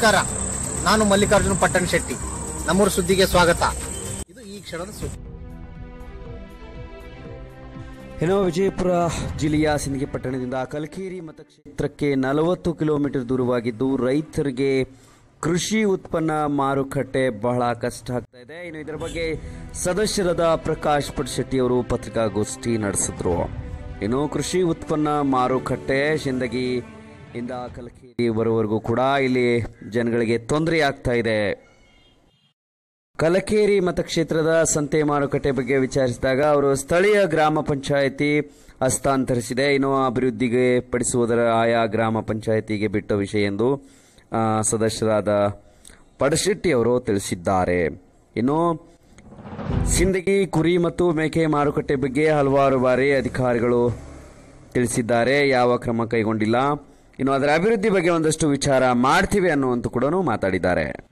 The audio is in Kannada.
ನಮಸ್ಕಾರ ನಾನು ಮಲ್ಲಿಕಾರ್ಜುನ ಪಟ್ಟಣ ಶೆಟ್ಟಿ ನಮ್ಮೂರ ಸುದ್ದಿಗೆ ಸ್ವಾಗತ ಇದು ಈ ಕ್ಷಣದ ಸುದ್ದಿ ಇನ್ನು ವಿಜಯಪುರ ಜಿಲ್ಲೆಯ ಸಿಂದಗಿ ಪಟ್ಟಣದಿಂದ ಕಲಕೇರಿ ಮತಕ್ಷೇತ್ರಕ್ಕೆ ನಲವತ್ತು ಕಿಲೋಮೀಟರ್ ದೂರವಾಗಿದ್ದು ರೈತರಿಗೆ ಕೃಷಿ ಉತ್ಪನ್ನ ಮಾರುಕಟ್ಟೆ ಬಹಳ ಕಷ್ಟ ಆಗ್ತಾ ಇದೆ ಇನ್ನು ಇದರ ಬಗ್ಗೆ ಸದಸ್ಯರಾದ ಪ್ರಕಾಶ್ ಪಟ್ಶೆಟ್ಟಿ ಅವರು ಪತ್ರಿಕಾಗೋಷ್ಠಿ ನಡೆಸಿದ್ರು ಇನ್ನು ಕೃಷಿ ಉತ್ಪನ್ನ ಮಾರುಕಟ್ಟೆ ಸಿಂದಗಿ ಇಂದ ಕಲಕೇರಿ ಬರುವವರೆಗೂ ಕೂಡ ಇಲ್ಲಿ ಜನಗಳಿಗೆ ತೊಂದರೆ ಆಗ್ತಾ ಇದೆ ಕಲಕೇರಿ ಮತಕ್ಷೇತ್ರದ ಸಂತೆ ಮಾರುಕಟ್ಟೆ ಬಗ್ಗೆ ವಿಚಾರಿಸಿದಾಗ ಅವರು ಸ್ಥಳೀಯ ಗ್ರಾಮ ಪಂಚಾಯಿತಿ ಹಸ್ತಾಂತರಿಸಿದೆ ಇನ್ನು ಅಭಿವೃದ್ಧಿಗೆ ಪಡಿಸುವುದರ ಆಯಾ ಗ್ರಾಮ ಪಂಚಾಯಿತಿಗೆ ಬಿಟ್ಟ ವಿಷಯ ಎಂದು ಆ, ಸದಸ್ಯರಾದ ಪಡಶೆಟ್ಟಿ ಅವರು ತಿಳಿಸಿದ್ದಾರೆ ಇನ್ನು ಸಿಂದಗಿ ಕುರಿ ಮತ್ತು ಮೇಕೆ ಮಾರುಕಟ್ಟೆ ಬಗ್ಗೆ ಹಲವಾರು ಬಾರಿ ಅಧಿಕಾರಿಗಳು ತಿಳಿಸಿದ್ದಾರೆ ಯಾವ ಕ್ರಮ ಕೈಗೊಂಡಿಲ್ಲ ಇನ್ನು ಅದರ ಅಭಿವೃದ್ಧಿ ಬಗ್ಗೆ ಒಂದಷ್ಟು ವಿಚಾರ ಮಾಡ್ತೀವಿ ಅನ್ನುವಂತ ಕೂಡ ಮಾತಾಡಿದ್ದಾರೆ